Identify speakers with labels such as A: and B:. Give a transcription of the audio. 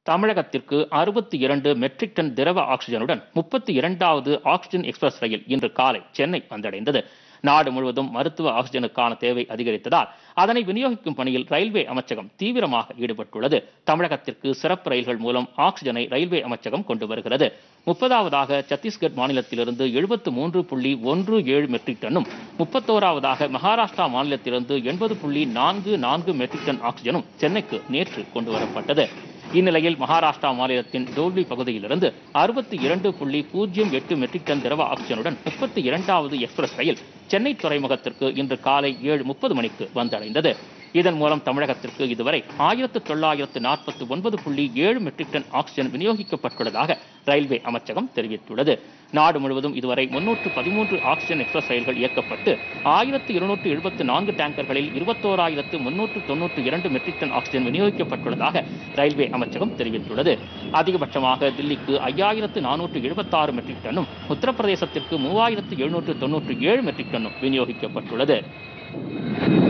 A: தமிழகத்திற்கு அறுபத்தி இரண்டு மெட்ரிக் டன் திரவ ஆக்சிஜனுடன் முப்பத்தி இரண்டாவது ஆக்சிஜன் எக்ஸ்பிரஸ் ரயில் இன்று காலை சென்னை வந்தடைந்தது நாடு முழுவதும் மருத்துவ ஆக்சிஜனுக்கான தேவை அதிகரித்ததால் அதனை விநியோகிக்கும் பணியில் ரயில்வே அமைச்சகம் தீவிரமாக ஈடுபட்டுள்ளது தமிழகத்திற்கு சிறப்பு ரயில்கள் மூலம் ஆக்சிஜனை ரயில்வே அமைச்சகம் கொண்டு வருகிறது முப்பதாவதாக சத்தீஸ்கர் மாநிலத்திலிருந்து எழுபத்து மூன்று புள்ளி ஒன்று ஏழு மெட்ரிக் டன்னும் முப்பத்தோராவதாக மகாராஷ்டிரா மாநிலத்திலிருந்து எண்பது புள்ளி நான்கு நான்கு மெட்ரிக் டன் ஆக்சிஜனும் சென்னைக்கு நேற்று கொண்டு வரப்பட்டது இந்நிலையில் மகாராஷ்டிரா மாநிலத்தின் டோல்வி பகுதியிலிருந்து அறுபத்தி இரண்டு புள்ளி பூஜ்ஜியம் எட்டு மெட்ரிக் டன் திரவ ஆக்சிஜனுடன் முப்பத்தி இரண்டாவது எக்ஸ்பிரஸ் ரயில் சென்னை துறைமுகத்திற்கு இன்று காலை ஏழு முப்பது மணிக்கு வந்தடைந்தது இதன் மூலம் தமிழகத்திற்கு இதுவரை ஆயிரத்து தொள்ளாயிரத்து நாற்பத்தி ஒன்பது புள்ளி ஏழு மெட்ரிக் டன் ஆக்சிஜன் விநியோகிக்கப்பட்டுள்ளதாக ரயில்வே அமைச்சகம் தெரிவித்துள்ளது நாடு முழுவதும் இதுவரை முன்னூற்று பதிமூன்று ஆக்சிஜன் எக்ஸ்பிரஸ் ரயில்கள் இயக்கப்பட்டு ஆயிரத்து இருநூற்று எழுபத்து நான்கு டேங்கர்களில் இருபத்தோராயிரத்து முன்னூற்று தொன்னூற்று இரண்டு மெட்ரிக் டன் ஆக்சிஜன் விநியோகிக்கப்பட்டுள்ளதாக ரயில்வே அமைச்சகம் தெரிவித்துள்ளது அதிகபட்சமாக தில்லிக்கு ஐயாயிரத்து நானூற்று எழுபத்தாறு மெட்ரிக் டன்னும் உத்தரப்பிரதேசத்திற்கு மூவாயிரத்து எழுநூற்று தொன்னூற்று ஏழு மெட்ரிக் டன்னும் விநியோகிக்கப்பட்டுள்ளது